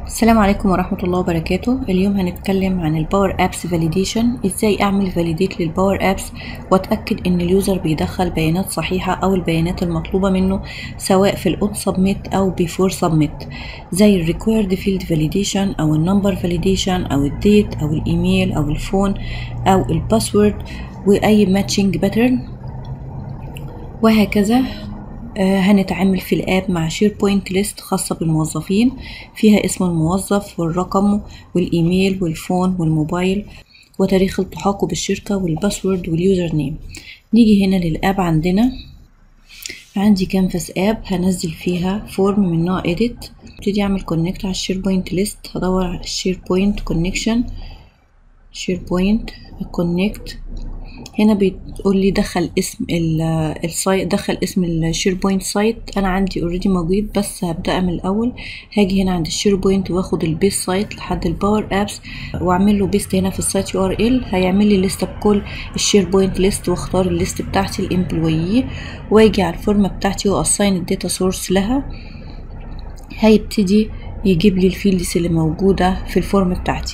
السلام عليكم ورحمة الله وبركاته اليوم هنتكلم عن الباور ابس فاليديشن ازاي اعمل فاليديت للباور ابس واتأكد ان اليوزر بيدخل بيانات صحيحة او البيانات المطلوبة منه سواء في الاون سبميت او بيفور سبميت زي الريكويرد فيلد فاليديشن او النمبر فاليديشن او الديت او الايميل او الفون او الباسورد واي ماتشنج باترن وهكذا آه، هنتعامل في الاب مع شير بوينت ليست خاصة بالموظفين فيها اسم الموظف والرقم والايميل والفون والموبايل وتاريخ التحاقه بالشركة والباسورد واليوزر نيم نيجي هنا للاب عندنا عندي كانفاس اب هنزل فيها فورم من نوع edit ابتدي اعمل كونكت على الشير بوينت ليست هدور على الشير بوينت كونكشن شير بوينت كونكت هنا بتقول لي دخل اسم السايت دخل اسم الشير بوينت سايت انا عندي اوريدي موجود بس هبدا من الاول هاجي هنا عند الشير بوينت واخد البيس سايت لحد الباور ابس واعمل له بيست هنا في السايت يو ار ال هيعمل لي لسته بكل الشير بوينت ليست واختار الليست بتاعتي الامبلويي واجي على الفورمه بتاعتي واساين الداتا سورس لها هيبتدي يجيب لي الفيلدز اللي موجوده في الفورم بتاعتي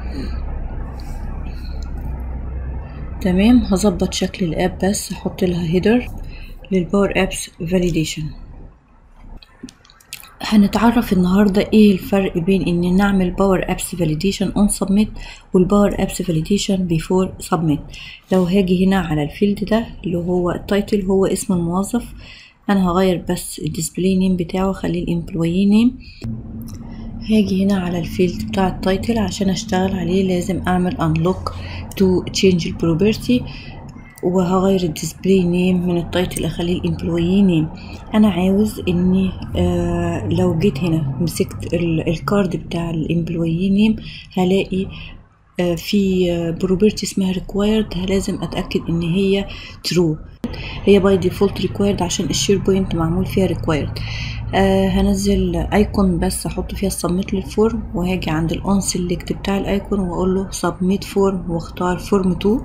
تمام هظبط شكل الاب بس احط لها هيدر للباور ابس فاليديشن هنتعرف النهاردة ايه الفرق بين ان نعمل باور ابس فاليديشن اون سبميت والباور ابس فاليديشن بيفور سبميت لو هاجي هنا على الفيلد ده اللي هو التايتل هو اسم الموظف انا هغير بس الديسبلاي نيم بتاعه اخليه الامبلوي نيم هاجي هنا على الفيلد بتاع التايتل عشان اشتغل عليه لازم اعمل unlock to change البروبرتي وهغير الديسبلاي نيم من التايتل اخليه الامبلوي نيم انا عاوز اني آه لو جيت هنا مسكت الكارد بتاع الامبلوي نيم هلاقي آه في بروبرتي اسمها required لازم اتاكد ان هي true هي باي ديفولت ريكوايرد عشان الشير بوينت معمول فيها ريكوايرد آه هنزل ايكون بس احط فيها سبميت للفورم وهاجي عند الاون سيلكت بتاع الايكون واقول له سبميت فورم واختار فورم 2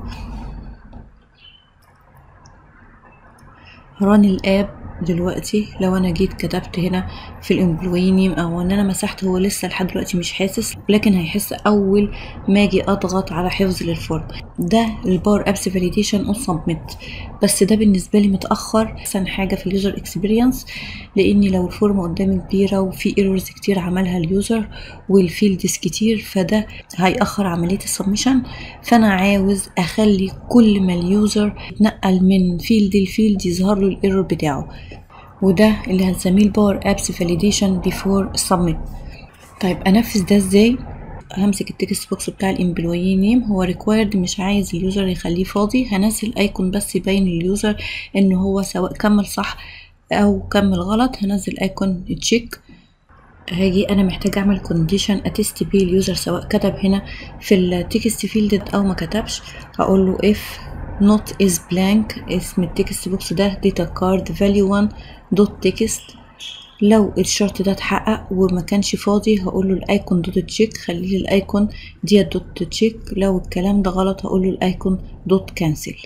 ران الاب دلوقتي لو انا جيت كتبت هنا في الامبلوي نيم او ان انا مسحت هو لسه لحد دلوقتي مش حاسس لكن هيحس اول ما اجي اضغط على حفظ للفورم ده الباور ابس فاليديشن اون سبميت بس ده بالنسبه لي متاخر احسن حاجه في اليوزر اكسبيرينس لاني لو الفورم قدامي كبيره وفي ايرورز كتير عملها اليوزر والفيلدز كتير فده هيأخر عمليه السبمشن فانا عاوز اخلي كل ما اليوزر يتنقل من فيلد لفيلد يظهر له الايرور بتاعه وده اللي هنسميه الباور ابس فاليديشن بيفور سبميت طيب انفذ ده ازاي همسك التكست بوكس بتاع الامبلوي نيم هو ريكوايرد مش عايز اليوزر يخليه فاضي هنزل ايكون بس يبين لليوزر ان هو سواء كمل صح او كمل غلط هنزل ايكون تشيك هاجي انا محتاجه اعمل كونديشن اتست بيه اليوزر سواء كتب هنا في التكست فيلد او ما كتبش هقول له اف not is blank اسم التكست بوكس ده data card value 1 dot text لو الشرط ده اتحقق وما كانش فاضي هقول له الايكون دوت تشيك خليه لي الايكون ديت دوت تشيك لو الكلام ده غلط هقول له الايكون دوت كانسل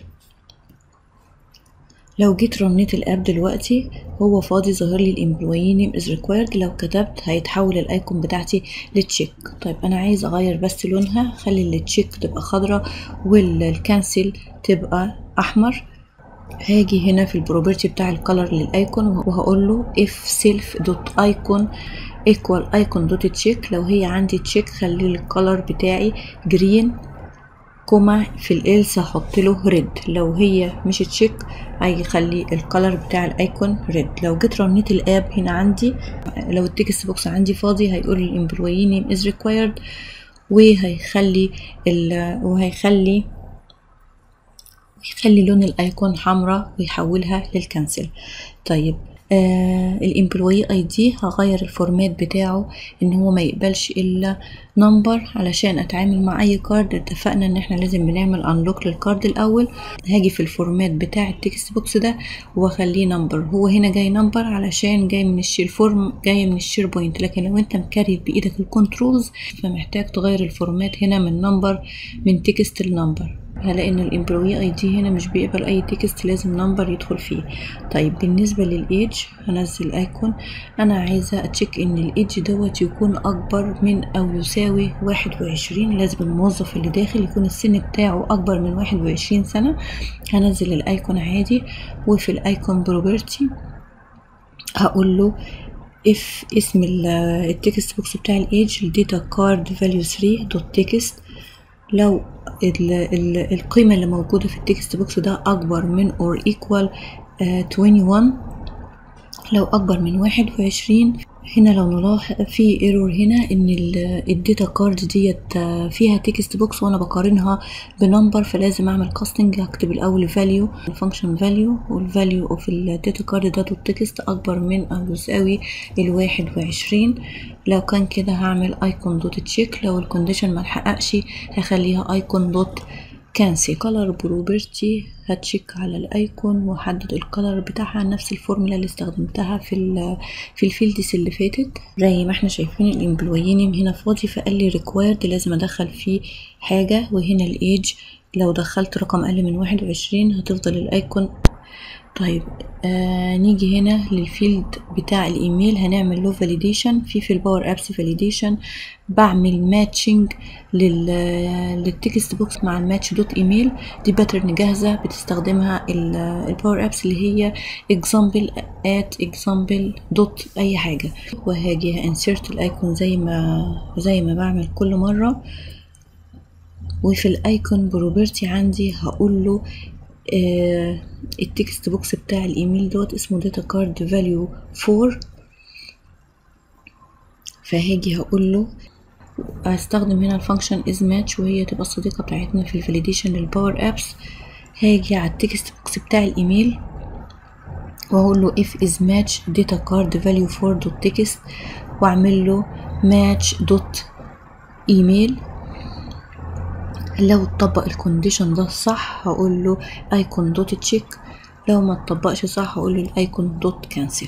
لو جيت رنيت الاب دلوقتي هو فاضي ظاهر لي الامبلوي نيم از ريكوايرد لو كتبت هيتحول الايكون بتاعتي لتشيك طيب انا عايز اغير بس لونها خلي التشيك تبقى خضراء والكانسل تبقى احمر هاجي هنا في البروبرتي بتاع الكالر للايكون وهقول له if self dot icon equal icon dot check لو هي عندي تشيك خلي الكالر بتاعي جرين كوما في الالس هحط له ريد لو هي مش تشيك هيخلي الكالر بتاع الايكون ريد لو جيت رنيت الاب هنا عندي لو التكست بوكس عندي فاضي هيقول لي الامبلوي نيم از ريكوايرد وهيخلي ال وهيخلي يخلي لون الايكون حمراء ويحولها للكنسل طيب آه الامبلوي اي دي هغير الفورمات بتاعه ان هو ما يقبلش الا نمبر علشان اتعامل مع اي كارد اتفقنا ان احنا لازم بنعمل انلوك للكارد الاول هاجي في الفورمات بتاع التكست بوكس ده واخليه نمبر هو هنا جاي نمبر علشان جاي من الشير فورم جاي من الشير بوينت لكن لو انت مكريت بايدك الكنترولز فمحتاج تغير الفورمات هنا من نمبر من تكست لنمبر هلاقي ان الامبلوي اي دي هنا مش بيقبل اي تكست لازم نمبر يدخل فيه طيب بالنسبه للايدج هنزل ايكون انا عايزه اتشيك ان الايدج دوت يكون اكبر من او يساوي واحد وعشرين لازم الموظف اللي داخل يكون السن بتاعه اكبر من واحد وعشرين سنه هنزل الايكون عادي وفي الايكون بروبرتي هقول له اف اسم التكست بوكس بتاع الايدج الداتا كارد فاليو 3 دوت تكست لو ال ال القيمة اللي موجودة في التكست بوكس ده أكبر من or equal uh, 21 لو أكبر من واحد وعشرين هنا لو نلاحظ في ايرور هنا ان الداتا كارد ديت فيها تكست بوكس وانا بقارنها بنمبر فلازم اعمل كاستنج هكتب الاول فاليو الفانكشن فاليو والفاليو اوف الداتا كارد ده دوت تكست اكبر من او يساوي الواحد وعشرين لو كان كده هعمل ايكون دوت تشيك لو الكونديشن ملحققش هخليها ايكون دوت كانسل كولر بروبرتي هتشيك على الايكون واحدد الكولر بتاعها نفس الفورمولا اللي استخدمتها في ال في الفيلدز اللي فاتت زي ما احنا شايفين الامبلويين هنا فاضي فقال لي ريكوايرد لازم ادخل فيه حاجه وهنا الايج لو دخلت رقم اقل من واحد وعشرين هتفضل الايكون طيب آه نيجي هنا للفيلد بتاع الايميل هنعمل له فاليديشن في في الباور ابس فاليديشن بعمل ماتشنج للتكست بوكس مع الماتش دوت ايميل دي باترن جاهزه بتستخدمها الباور ابس اللي هي example at example دوت اي حاجه وهاجي انسيرت الايكون زي ما زي ما بعمل كل مره وفي الايكون بروبرتي عندي هقول له آه التكست بوكس بتاع الايميل دوت اسمه داتا كارد فاليو 4 فهاجي هقول له هستخدم هنا الفانكشن از ماتش وهي تبقى الصديقه بتاعتنا في الفاليديشن للباور ابس هاجي على التكست بوكس بتاع الايميل واقول له if is match data card value 4 dot text واعمل له match dot email لو اتطبق الكونديشن ده صح هقول له ايكون دوت تشيك لو ما اتطبقش صح هقول له الايكون دوت كانسل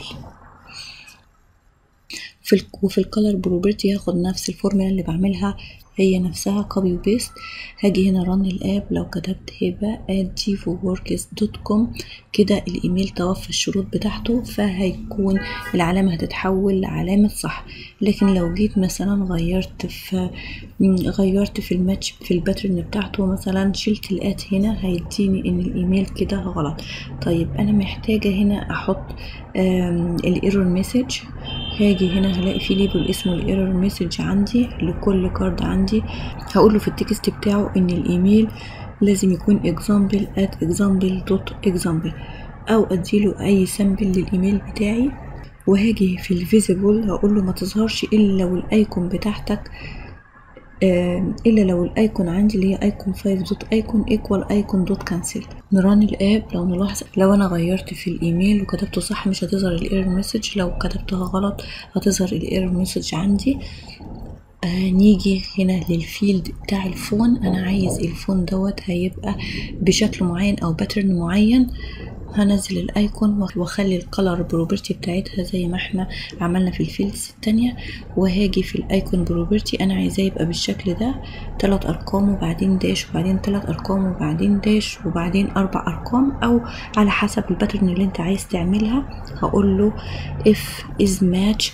في ال وفي الكالر بروبرتي هاخد نفس الفورمولا اللي بعملها هي نفسها كوبي وبيست هاجي هنا رن الاب لو كتبت هبه دوت كوم كده الايميل توفى الشروط بتاعته فهيكون العلامه هتتحول لعلامه صح لكن لو جيت مثلا غيرت في غيرت في الماتش في الباترن بتاعته مثلا شلت الات هنا هيديني ان الايميل كده غلط طيب انا محتاجه هنا احط الايرور مسج هاجي هنا هلاقي في ليبل اسمه الايرور مسج عندي لكل كارد عندي هقول له في التكست بتاعه ان الايميل لازم يكون example at example dot example او اديله اي سامبل للايميل بتاعي وهاجي في الفيزيبل هقول له ما تظهرش الا لو الايكون بتاعتك آه الا لو الايكون عندي اللي هي ايكون 5 دوت ايكون ايكوال ايكون دوت كانسل نران الاب لو نلاحظ لو انا غيرت في الايميل وكتبته صح مش هتظهر الايرور مسج لو كتبتها غلط هتظهر الايرور مسج عندي آه نيجي هنا للفيلد بتاع الفون انا عايز الفون دوت هيبقى بشكل معين او باترن معين هنزل الايكون واخلي الكالر بروبرتي بتاعتها زي ما احنا عملنا في الفيلدز التانية وهاجي في الايكون بروبرتي انا عايزاه يبقى بالشكل ده تلات ارقام وبعدين داش وبعدين تلات ارقام وبعدين داش وبعدين اربع ارقام او على حسب الباترن اللي انت عايز تعملها هقول له if is match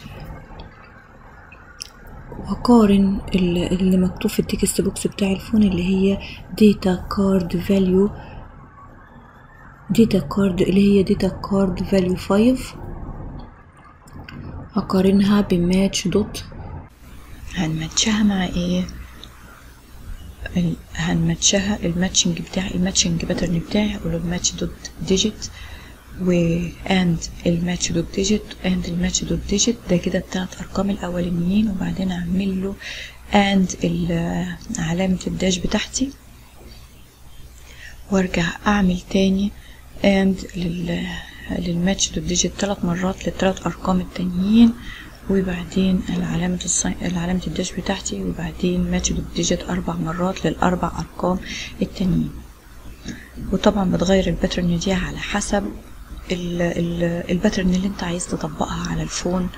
وقارن اللي مكتوب في التكست بوكس بتاع الفون اللي هي data card value data card اللي هي data card value 5 هقارنها بماتش دوت هنماتشها مع ايه هنماتشها الماتشنج بتاعي الماتشنج باترن بتاعي هقول له الماتش دوت ديجيت و اند الماتش دوت ديجيت اند الماتش دوت ديجيت ده كده التلات ارقام الاولانيين وبعدين اعمل له اند علامة الداش بتاعتي وارجع اعمل تاني اند لل للماتش دوت ديجيت تلات مرات للتلات ارقام التانيين وبعدين العلامة الصي... العلامة الداش بتاعتي وبعدين ماتش دوت ديجيت اربع مرات للاربع ارقام التانيين وطبعا بتغير الباترن دي على حسب ال ال الباترن اللي انت عايز تطبقها على الفون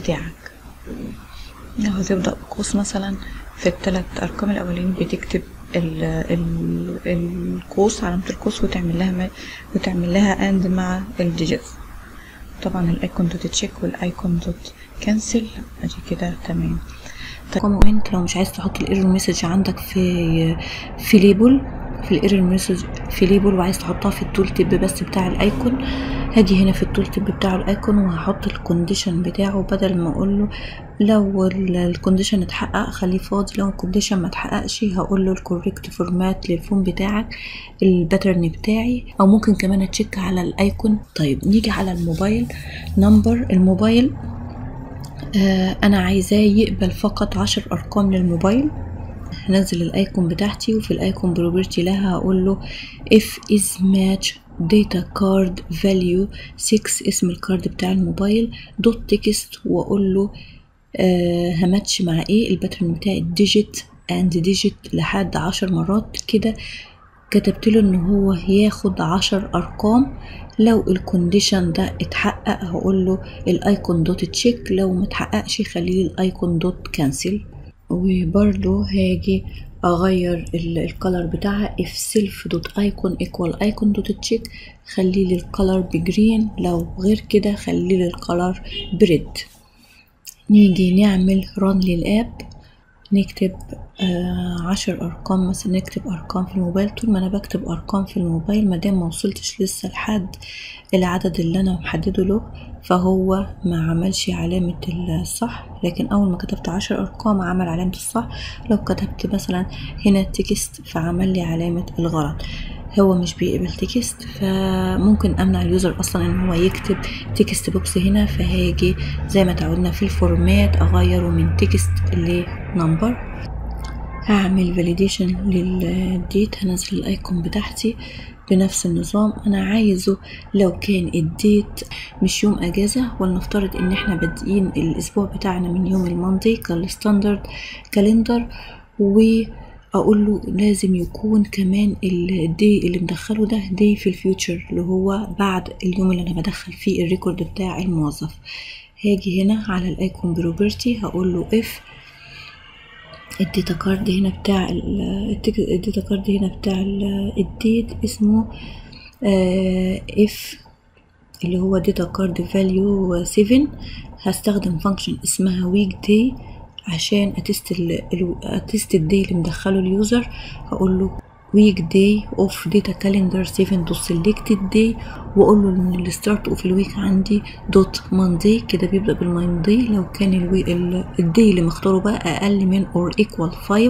بتاعك لو هتبدأ بقوس مثلا في الثلاث أرقام الأولين بتكتب ال ال القوس علامة القوس وتعمل لها ما وتعمل لها اند مع الديجيتس طبعا الايكون دوت تشيك والايكون دوت كنسل ادي كده تمام طيب انت لو مش عايز تحط الايرور مسج عندك في في ليبل في الايرور مسج في ليبل وعايز تحطها في التول تيب بس بتاع الايكون هاجي هنا في التول تيب بتاع الايكون وهحط الكونديشن بتاعه بدل ما اقول له لو الكونديشن اتحقق خليه فاضي لو الكونديشن ما اتحققش هقول له الكوريكت فورمات للفون بتاعك الباترن بتاعي او ممكن كمان اتشيك على الايكون طيب نيجي على الموبايل نمبر الموبايل آه انا عايزاه يقبل فقط عشر ارقام للموبايل هنزل الايكون بتاعتي وفي الايكون بروبرتي لها هقول له if is match data card value 6 اسم الكارد بتاع الموبايل دوت تكست واقول له آه هماتش مع ايه الباترن بتاعي ديجيت اند ديجيت لحد عشر مرات كده كتبت له ان هو ياخد عشر ارقام لو الكونديشن ده اتحقق هقول له الايكون دوت تشيك لو ما اتحققش خليه الايكون دوت كانسل وبرضو هاجي اغير الكالر بتاعها if self دوت icon equal icon دوت تشيك خلي لي الكالر بجرين لو غير كده خلي لي الكالر بريد نيجي نعمل ران للاب نكتب آه عشر ارقام مثلا نكتب ارقام في الموبايل طول ما انا بكتب ارقام في الموبايل مادام ما وصلتش لسه لحد العدد اللي انا محدده له فهو ما عملش علامة الصح لكن أول ما كتبت عشر أرقام عمل علامة الصح لو كتبت مثلا هنا تكست فعمل لي علامة الغلط هو مش بيقبل تكست فممكن امنع اليوزر اصلا ان هو يكتب تكست بوكس هنا فهاجي زي ما تعودنا في الفورمات اغيره من تكست لنمبر هعمل فاليديشن للديت هنزل الايكون بتاعتي بنفس النظام انا عايزه لو كان الديت مش يوم اجازة ولنفترض ان احنا بادئين الاسبوع بتاعنا من يوم الماندي كالستاندرد كالندر واقول له لازم يكون كمان الدي اللي مدخله ده دي في الفيوتشر اللي هو بعد اليوم اللي انا بدخل فيه الريكورد بتاع الموظف هاجي هنا على الايكون بروبرتي هقول له اف الداتا كارد هنا بتاع الداتا كارد هنا بتاع الديت اسمه اف اللي هو داتا كارد فاليو 7 هستخدم فانكشن اسمها ويك داي عشان اتست اتست الدي اللي مدخله اليوزر هقول له week day of data calendar 7 dot selected day واقول له ان الستارت اوف الويك عندي دوت ماندي كده بيبدا بالماندي لو كان الوي الدي اللي مختاره بقى اقل من or equal 5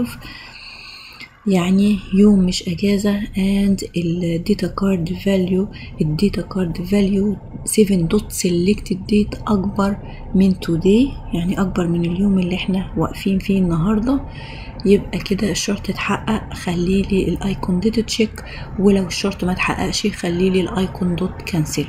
يعني يوم مش اجازه and الداتا كارد فاليو الداتا كارد فاليو 7 دوت selected date اكبر من today يعني اكبر من اليوم اللي احنا واقفين فيه النهارده يبقى كده الشرط اتحقق خلي لي الايكون دوت تشيك ولو الشرط ما اتحققش خلي لي الايكون دوت كانسل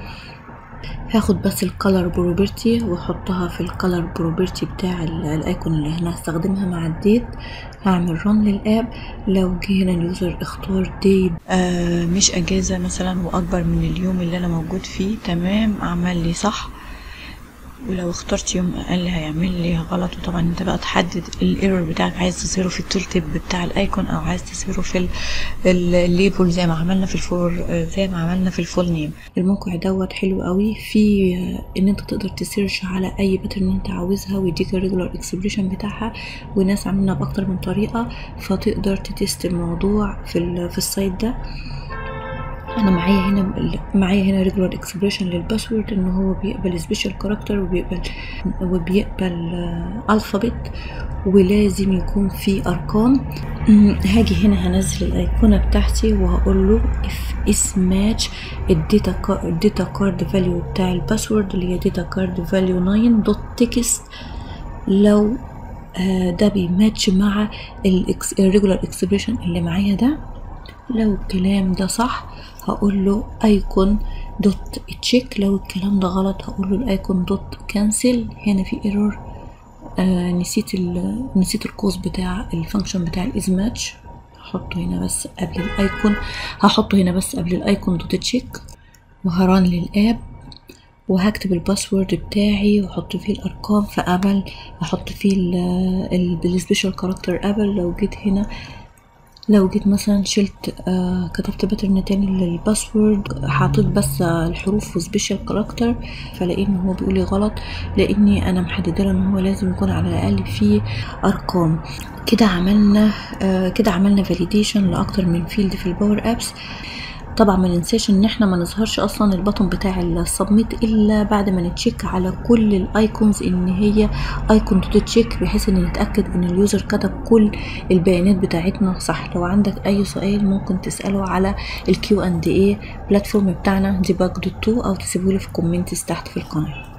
هاخد بس الكالر بروبرتي واحطها في الكالر بروبرتي بتاع الايكون اللي انا هستخدمها مع الديت هعمل رن للاب لو جه هنا اليوزر اختار دي آه مش اجازه مثلا واكبر من اليوم اللي انا موجود فيه تمام عمل لي صح ولو اخترت يوم اقل هيعمل لي غلط وطبعا انت بقى تحدد الايرور بتاعك عايز تصيره في التول تيب بتاع الايكون او عايز تصيره في الليبل زي ما عملنا في الفور زي ما عملنا في الفول نيم الموقع دوت حلو قوي في ان انت تقدر تسيرش على اي باترن انت عاوزها ويديك الريجولار اكسبريشن بتاعها وناس عاملينها باكتر من طريقه فتقدر تتست الموضوع في في السايت ده انا معايا هنا معايا هنا ريجولار اكسبريشن للباسورد ان هو بيقبل سبيشال كاركتر وبيقبل وبيقبل الفابت ولازم يكون في ارقام هاجي هنا هنزل الايقونه بتاعتي وهقول له if is match الداتا الداتا كارد فاليو بتاع الباسورد اللي هي داتا كارد فاليو 9 دوت تكست لو ده بيماتش مع الريجولار اكسبريشن اللي معايا ده لو الكلام ده صح هقول له ايكون دوت تشيك لو الكلام ده غلط هقول له الايكون دوت كانسل هنا في ايرور آه نسيت نسيت القوس بتاع الفانكشن بتاع الاز ماتش هحطه هنا بس قبل الايكون هحطه هنا بس قبل الايكون دوت تشيك وهران للاب وهكتب الباسورد بتاعي واحط فيه الارقام فابل احط فيه السبيشال كاركتر ابل لو جيت هنا لو جيت مثلا شلت آه كتبت باترن تاني للباسورد حطيت بس آه الحروف وسبيشال كاركتر فلاقيه ان هو بيقول لي غلط لاني انا محدده له ان هو لازم يكون على الاقل فيه ارقام كده عملنا آه كده عملنا فاليديشن لاكتر من فيلد في الباور ابس طبعا ما ننساش ان احنا ما نظهرش اصلا البطن بتاع السبميت الا بعد ما نتشيك على كل الايكونز ان هي ايكون تو تشيك بحيث ان نتاكد ان اليوزر كتب كل البيانات بتاعتنا صح لو عندك اي سؤال ممكن تساله على الكيو اند اي بلاتفورم بتاعنا ديباج دوت او تسيبولي في كومنتس تحت في القناه